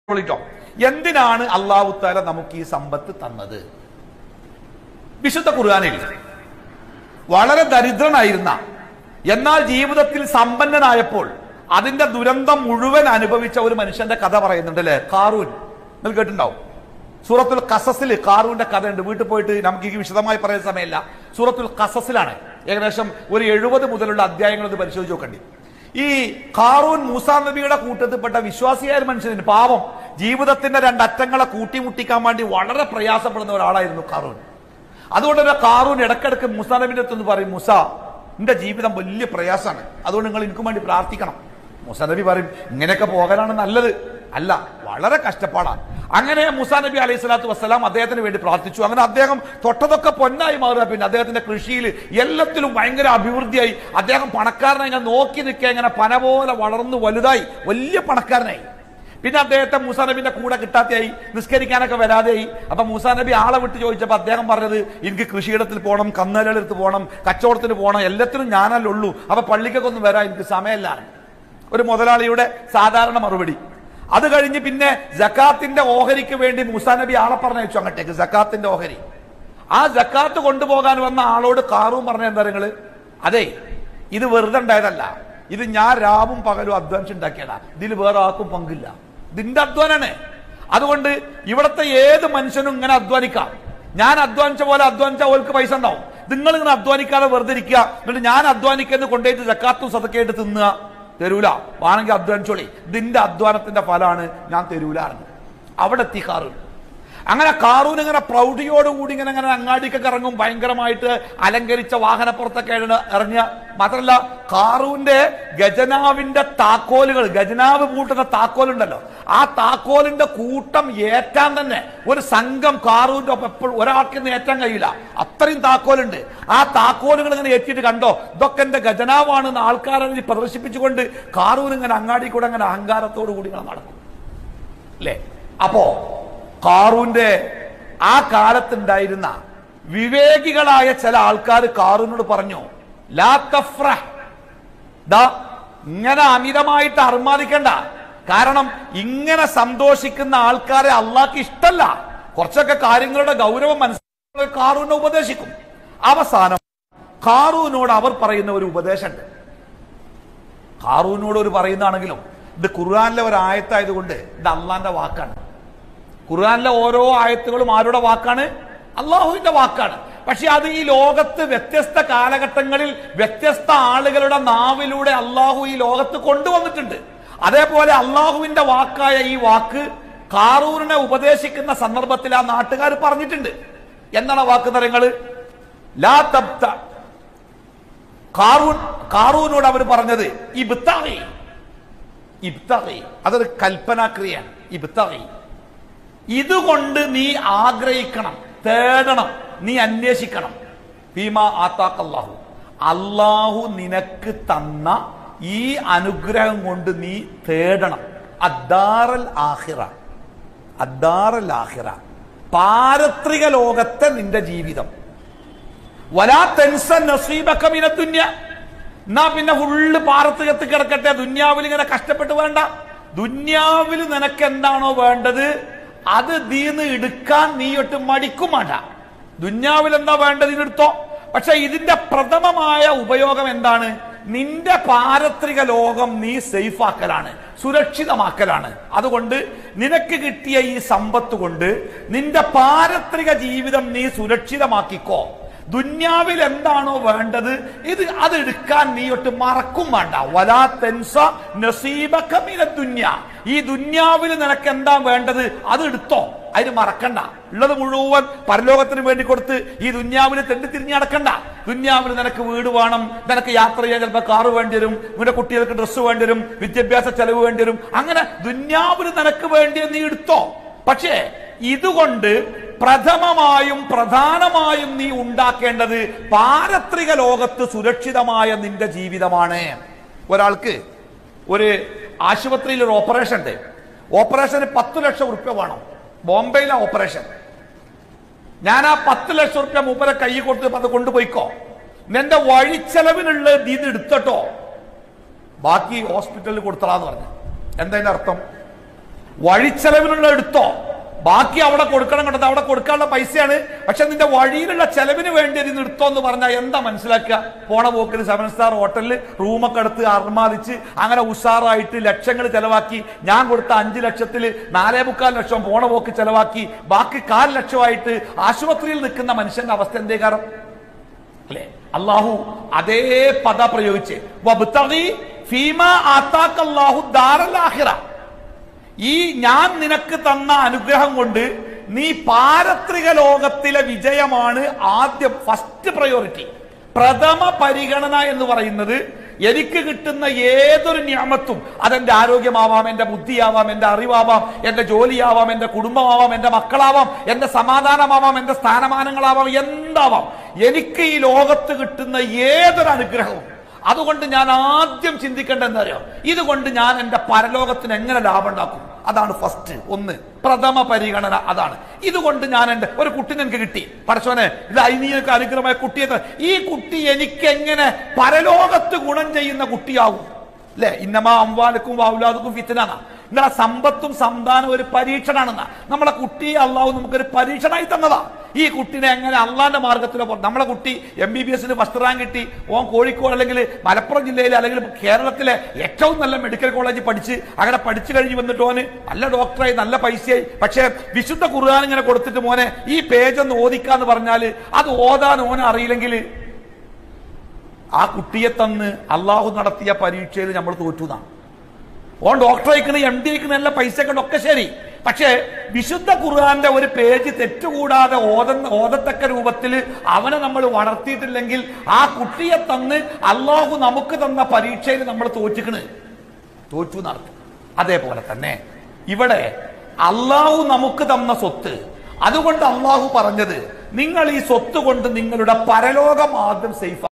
വിളിച്ചോ എന്തിനാണ് അള്ളാഹു താല നമുക്ക് ഈ സമ്പത്ത് തന്നത് വിശുദ്ധ ഖുർആാനിൽ വളരെ ദരിദ്രനായിരുന്ന എന്നാൽ ജീവിതത്തിൽ സമ്പന്നനായപ്പോൾ അതിന്റെ ദുരന്തം മുഴുവൻ അനുഭവിച്ച ഒരു മനുഷ്യന്റെ കഥ പറയുന്നുണ്ട് അല്ലെ കാറൂൻ നിങ്ങൾ കേട്ടിട്ടുണ്ടാവും സൂറത്തുൽ കസസിൽ കാറൂന്റെ കഥയുണ്ട് വീട്ടിൽ പോയിട്ട് നമുക്ക് ഈ വിശദമായി പറയുന്ന സമയമില്ല സൂറത്തുൽ കസസിലാണ് ഏകദേശം ഒരു എഴുപത് മുതലുള്ള അധ്യായങ്ങൾ ഒന്ന് പരിശോധിച്ച് നോക്കണ്ടി ഈ കാറൂൻ മൂസാ നബിയുടെ കൂട്ടത്തിൽപ്പെട്ട വിശ്വാസിയായ ഒരു മനുഷ്യന് പാവം ജീവിതത്തിന്റെ രണ്ടറ്റങ്ങളെ കൂട്ടിമുട്ടിക്കാൻ വേണ്ടി വളരെ പ്രയാസപ്പെടുന്ന ഒരാളായിരുന്നു കാറൂൻ അതുകൊണ്ട് തന്നെ കാറൂൻ ഇടക്കിടക്ക് മൂസാ നബിന്റെ അടുത്ത് പറയും മുസ എന്റെ ജീവിതം വലിയ പ്രയാസമാണ് അതുകൊണ്ട് നിങ്ങൾ എനിക്കും വേണ്ടി പ്രാർത്ഥിക്കണം മൂസാ നബി പറയും ഇങ്ങനെയൊക്കെ പോകാനാണ് നല്ലത് അല്ല വളരെ കഷ്ടപ്പാടാണ് അങ്ങനെ മൂസാ നബി അലൈഹി സ്വലാത്തു വസ്സലാം അദ്ദേഹത്തിന് വേണ്ടി പ്രാർത്ഥിച്ചു അങ്ങനെ അദ്ദേഹം തൊട്ടതൊക്കെ പൊന്നായി മാറുക പിന്നെ അദ്ദേഹത്തിന്റെ കൃഷിയിൽ എല്ലാത്തിലും ഭയങ്കര അഭിവൃദ്ധിയായി അദ്ദേഹം പണക്കാരനായി ഇങ്ങനെ നോക്കി നിൽക്കുക ഇങ്ങനെ പന പോലെ വളർന്നു വലുതായി വലിയ പണക്കാരനായി പിന്നെ അദ്ദേഹത്തെ മൂസാ നബിന്റെ കൂടെ കിട്ടാതെയായി നിസ്കരിക്കാനൊക്കെ വരാതെയായി അപ്പൊ മൂസാ നബി ആളെ വിട്ട് ചോദിച്ചപ്പോൾ അദ്ദേഹം പറഞ്ഞത് എനിക്ക് കൃഷിയിടത്തിൽ പോകണം കന്നുകാലികളെടുത്ത് പോകണം കച്ചവടത്തിന് പോകണം എല്ലാത്തിനും ഞാനല്ലേ ഉള്ളൂ അപ്പൊ പള്ളിക്കൊക്കെ ഒന്ന് വരാൻ എനിക്ക് സമയമല്ല ഒരു മുതലാളിയുടെ സാധാരണ മറുപടി അത് കഴിഞ്ഞ് പിന്നെ ജക്കാത്തിന്റെ ഓഹരിക്ക് വേണ്ടി മൂസാ നബി ആളെ പറഞ്ഞയച്ചു അങ്ങോട്ടേക്ക് ജക്കാത്തിന്റെ ഓഹരി ആ ജക്കാത്ത് കൊണ്ടുപോകാൻ വന്ന ആളോട് കാറും പറഞ്ഞ എന്താ നിങ്ങള് അതെ ഇത് വെറുതെ ഉണ്ടായതല്ല ഇത് ഞാൻ രാവും പകലും അധ്വാനിച്ചുണ്ടാക്കിയതാ ഇതിൽ വേറെ ആർക്കും പങ്കില്ല ഇതിന്റെ അധ്വാനാണ് അതുകൊണ്ട് ഇവിടുത്തെ ഏത് മനുഷ്യനും ഇങ്ങനെ അധ്വാനിക്കാം ഞാൻ അധ്വാനിച്ച പോലെ അധ്വാനിച്ച ഓൾക്ക് പൈസ ഉണ്ടാവും നിങ്ങൾ ഇങ്ങനെ അധ്വാനിക്കാതെ വെറുതെ ഇരിക്കുക എന്നിട്ട് ഞാൻ അധ്വാനിക്കുന്ന കൊണ്ടുപോയിട്ട് ജക്കാത്തും സതക്കായിട്ട് തിന്നുക തരൂല വേണമെങ്കിൽ അധ്വാനിച്ചോളി ഇതിന്റെ അധ്വാനത്തിന്റെ ഫലമാണ് ഞാൻ തരൂല അറിഞ്ഞു അവിടെ എത്തി കാറൂൻ അങ്ങനെ കാറൂൻ ഇങ്ങനെ പ്രൗഢിയോടുകൂടി ഇങ്ങനെ ഇങ്ങനെ അങ്ങാടിക്കൊക്കെ ഇറങ്ങും ഭയങ്കരമായിട്ട് അലങ്കരിച്ച വാഹനപ്പുറത്തൊക്കെ ഇറങ്ങിയ മാത്രമല്ല കാറൂന്റെ ഗജനാവിന്റെ താക്കോലുകൾ ഗജനാവ് പൂട്ടുന്ന താക്കോലുണ്ടല്ലോ ആ താക്കോലിന്റെ കൂട്ടം ഏറ്റാൻ തന്നെ ഒരു സംഘം കാറൂന്റെ ഒപ്പം എപ്പോഴും ഒരാൾക്ക് ഇന്ന് ഏറ്റാൻ കഴിയില്ല അത്രയും താക്കോലുണ്ട് ആ താക്കോലുകൾ ഇങ്ങനെ ഏറ്റിട്ട് കണ്ടോ ഇതൊക്കെ എന്റെ ഗജനാവാണെന്ന് ആൾക്കാരെ പ്രദർശിപ്പിച്ചുകൊണ്ട് കാറൂൻ ഇങ്ങനെ അങ്ങാടി കൂടെ അങ്ങനെ അഹങ്കാരത്തോടു കൂടി ഇങ്ങനെ നടക്കും അല്ലേ അപ്പോ കാറൂന്റെ ആ കാലത്തുണ്ടായിരുന്ന വിവേകികളായ ചില ആൾക്കാർ കാറൂനോട് പറഞ്ഞു ലാ തഫ്രഹ് ദാ ഇങ്ങനെ അമിതമായിട്ട് അർമാദിക്കണ്ട കാരണം ഇങ്ങനെ സന്തോഷിക്കുന്ന ആൾക്കാരെ അള്ളാഹ്ക്ക് ഇഷ്ടല്ല കുറച്ചൊക്കെ കാര്യങ്ങളുടെ ഗൗരവം മനസ്സിലാക്കി കാറൂനെ ഉപദേശിക്കും അവസാനം കാറൂനോട് അവർ പറയുന്ന ഒരു ഉപദേശമുണ്ട് കാറൂനോട് ഒരു പറയുന്നതാണെങ്കിലും ഇത് ഖുർആാനിലെ ഒരു ആയത്തായതുകൊണ്ട് ഇത് അള്ളാന്റെ വാക്കാണ് ഖുർആാനിലെ ഓരോ ആയത്തുകളും ആരുടെ വാക്കാണ് അള്ളാഹുവിന്റെ വാക്കാണ് പക്ഷെ അത് ഈ ലോകത്ത് വ്യത്യസ്ത കാലഘട്ടങ്ങളിൽ വ്യത്യസ്ത ആളുകളുടെ നാവിലൂടെ അള്ളാഹു ഈ ലോകത്ത് കൊണ്ടുവന്നിട്ടുണ്ട് അതേപോലെ അള്ളാഹുവിന്റെ വാക്കായ ഈ വാക്ക് കാറൂരിനെ ഉപദേശിക്കുന്ന സന്ദർഭത്തിൽ ആ നാട്ടുകാർ പറഞ്ഞിട്ടുണ്ട് എന്താണ് ആ വാക്ക് നിറങ്ങള് ലാ തബ്ത കാറൂൻ കാറൂനോട് അവർ പറഞ്ഞത് ഇബ്തായി ഇബ്തായി അതൊരു കൽപ്പനാക്രിയയാണ് ഇബ്തായി ഇതുകൊണ്ട് നീ ആഗ്രഹിക്കണം തേടണം നീ അന്വേഷിക്കണം ഭീമ ആത്താക്കല്ലാഹു അള്ളാഹു നിനക്ക് തന്ന ഈ അനുഗ്രഹം കൊണ്ട് നീ തേടണം അദ്ദാറൽ ആഹിറ അദ്ദാറൽ ആഹിറ പാരത്രിക ലോകത്തെ നിന്റെ ജീവിതം വലാ തെൻസ നസീബക മിന ദുന്യ എന്നാ പിന്നെ ഫുള്ള് പാരത്രികത്ത് കിടക്കട്ടെ ദുന്യാവിൽ ഇങ്ങനെ കഷ്ടപ്പെട്ട് വേണ്ട ദുന്യാവിൽ നിനക്ക് എന്താണോ വേണ്ടത് അത് ദീന്ന് എടുക്കാൻ നീ ഒട്ട് മടിക്കും വേണ്ട ദുന്യാവിൽ എന്താ വേണ്ടത് ഇതെടുത്തോ പക്ഷെ ഇതിന്റെ പ്രഥമമായ ഉപയോഗം എന്താണ് നിന്റെ പാരത്രിക ലോകം നീ സേഫ് ആക്കലാണ് സുരക്ഷിതമാക്കലാണ് അതുകൊണ്ട് നിനക്ക് കിട്ടിയ ഈ സമ്പത്ത് കൊണ്ട് നിന്റെ പാരത്രിക ജീവിതം നീ സുരക്ഷിതമാക്കിക്കോ ദുന്യാവിൽ എന്താണോ വേണ്ടത് ഇത് അത് എടുക്കാൻ നീ ഒട്ട് മറക്കും വേണ്ട വലാ തെൻസ നസീബക്കമിന ദുന്യ ഈ ദുന്യാവിൽ നിനക്ക് എന്താ വേണ്ടത് അത് എടുത്തോ അതിന് മറക്കണ്ട ഉള്ളത് മുഴുവൻ പരലോകത്തിന് വേണ്ടി കൊടുത്ത് ഈ ദുന്യാവിന് തെണ്ടി തിരിഞ്ഞ് നടക്കണ്ട ദുന്യാവിൽ നിനക്ക് വീട് വേണം നിനക്ക് യാത്ര ചെയ്യാൻ ചിലപ്പോൾ കാറ് വേണ്ടി വരും നിന്റെ കുട്ടികൾക്ക് ഡ്രസ്സ് വേണ്ടി വരും വിദ്യാഭ്യാസ ചെലവ് വേണ്ടി വരും അങ്ങനെ ദുന്യാവിൽ നിനക്ക് വേണ്ടി നീ എടുത്തോ പക്ഷേ ഇതുകൊണ്ട് പ്രഥമമായും പ്രധാനമായും നീ ഉണ്ടാക്കേണ്ടത് പാരത്രിക ലോകത്ത് സുരക്ഷിതമായ നിന്റെ ജീവിതമാണ് ഒരാൾക്ക് ഒരു ആശുപത്രിയിൽ ഒരു ഓപ്പറേഷൻ ഉണ്ട് ഓപ്പറേഷന് പത്ത് ലക്ഷം ഉറുപ്പ്യ വേണം ബോംബെയിലെ ഓപ്പറേഷൻ ഞാൻ ആ പത്ത് ലക്ഷം ഉറുപ്പ്യ മൂപ്പരെ കൈ കൊടുത്ത് അത് കൊണ്ടുപോയിക്കോ നിന്റെ വഴിച്ചെലവിനുള്ള ഇത് എടുത്തട്ടോ ബാക്കി ഹോസ്പിറ്റലിൽ കൊടുത്തളാന്ന് പറഞ്ഞു എന്താ അതിന്റെ അർത്ഥം വഴിച്ചെലവിനുള്ള എടുത്തോ ബാക്കി അവിടെ കൊടുക്കണം കണ്ടത് അവിടെ കൊടുക്കാനുള്ള പൈസയാണ് പക്ഷെ നിന്റെ വഴിയിലുള്ള ചെലവിന് വേണ്ടി ഇത് എടുത്തോ എന്ന് പറഞ്ഞാൽ എന്താ മനസ്സിലാക്കുക പോണ പോക്കിന് സെവൻ സ്റ്റാർ ഹോട്ടലിൽ റൂമൊക്കെ എടുത്ത് അർമാദിച്ച് അങ്ങനെ ഉഷാറായിട്ട് ലക്ഷങ്ങൾ ചെലവാക്കി ഞാൻ കൊടുത്ത അഞ്ച് ലക്ഷത്തിൽ നാലേ മുക്കാൽ ലക്ഷം പോണ പോക്ക് ചെലവാക്കി ബാക്കി കാൽ ലക്ഷമായിട്ട് ആശുപത്രിയിൽ നിൽക്കുന്ന മനുഷ്യന്റെ അവസ്ഥ എന്തേ കാരണം അല്ലെ അള്ളാഹു അതേ പദ പ്രയോഗിച്ച് വബ്തഗി ഫീമാ ആത്താക്കല്ലാഹു ദാറൽ ആഖിറ ഈ ഞാൻ നിനക്ക് തന്ന അനുഗ്രഹം കൊണ്ട് നീ പാരത്രിക ലോകത്തിലെ വിജയമാണ് ആദ്യം ഫസ്റ്റ് പ്രയോറിറ്റി പ്രഥമ പരിഗണന എന്ന് പറയുന്നത് എനിക്ക് കിട്ടുന്ന ഏതൊരു ഞാമത്തും അതെന്റെ ആരോഗ്യമാവാം എന്റെ ബുദ്ധിയാവാം എന്റെ അറിവാവാം എന്റെ ജോലിയാവാം എന്റെ കുടുംബമാവാം എന്റെ മക്കളാവാം എന്റെ സമാധാനമാവാം എന്റെ സ്ഥാനമാനങ്ങളാവാം എന്താവാം എനിക്ക് ഈ ലോകത്ത് കിട്ടുന്ന ഏതൊരു അനുഗ്രഹവും അതുകൊണ്ട് ഞാൻ ആദ്യം ചിന്തിക്കേണ്ടത് എന്താ അറിയോ ഇതുകൊണ്ട് ഞാൻ എന്റെ പരലോകത്തിന് എങ്ങനെ ലാഭം ഉണ്ടാക്കും അതാണ് ഫസ്റ്റ് ഒന്ന് പ്രഥമ പരിഗണന അതാണ് ഇതുകൊണ്ട് ഞാൻ എന്റെ ഒരു കുട്ടിനെ എനിക്ക് കിട്ടി പടച്ചോനെ ഇത് അയിനീയൊക്കെ അനുഗ്രഹമായ കുട്ടിയെ ഈ കുട്ടി എനിക്ക് എങ്ങനെ പരലോകത്ത് ഗുണം ചെയ്യുന്ന കുട്ടിയാവും അല്ലെ ഇന്നമാ അമ്പാലക്കും വാവുലാദുക്കും ഫിത്തനാണ് നിങ്ങളെ സമ്പത്തും സന്താനവും ഒരു പരീക്ഷണാണെന്ന നമ്മളെ കുട്ടിയെ അള്ളാഹു നമുക്കൊരു പരീക്ഷണമായി തന്നതാ ഈ കുട്ടിനെ എങ്ങനെ അള്ളാന്റെ മാർഗത്തിലെ പോ- നമ്മളെ കുട്ടി എം ബി ബി എസിന് ഫസ്റ്റ് റാങ്ക് കിട്ടി ഓൻ കോഴിക്കോട് അല്ലെങ്കിൽ മലപ്പുറം ജില്ലയിലെ അല്ലെങ്കിൽ കേരളത്തിലെ ഏറ്റവും നല്ല മെഡിക്കൽ കോളേജിൽ പഠിച്ച് അങ്ങനെ പഠിച്ചു കഴിഞ്ഞ് വന്നിട്ട് ഓന് നല്ല ഡോക്ടറായി നല്ല പൈസയായി പക്ഷേ വിശുദ്ധ ഖുർആൻ ഇങ്ങനെ കൊടുത്തിട്ട് മോനെ ഈ പേജ് ഒന്ന് ഓദിക്കാന്ന് പറഞ്ഞാൽ അത് ഓതാൻ ഓനെ അറിയില്ലെങ്കിൽ ആ കുട്ടിയെ തന്ന് അള്ളാഹു നടത്തിയ പരീക്ഷയിൽ നമ്മൾ തോറ്റുന്നാണ് ഓൻ ഡോക്ടർ അയക്കണ എം ഡി അയക്കണ എല്ലാ പൈസ ഒക്കെ ശരി പക്ഷേ വിശുദ്ധ ഖുർആന്റെ ഒരു പേജ് തെറ്റുകൂടാതെ ഓതുന്ന ഓതത്തക്ക രൂപത്തിൽ അവനെ നമ്മൾ വളർത്തിയിട്ടില്ലെങ്കിൽ ആ കുട്ടിയെ തന്ന് അള്ളാഹു നമുക്ക് തന്ന പരീക്ഷയിൽ നമ്മൾ തോറ്റിക്കണ് തോറ്റു നടത്തും അതേപോലെ തന്നെ ഇവിടെ അള്ളാഹു നമുക്ക് തന്ന സ്വത്ത് അതുകൊണ്ട് അള്ളാഹു പറഞ്ഞത് നിങ്ങൾ ഈ സ്വത്ത് കൊണ്ട് നിങ്ങളുടെ പരലോകം ആദ്യം സേഫ്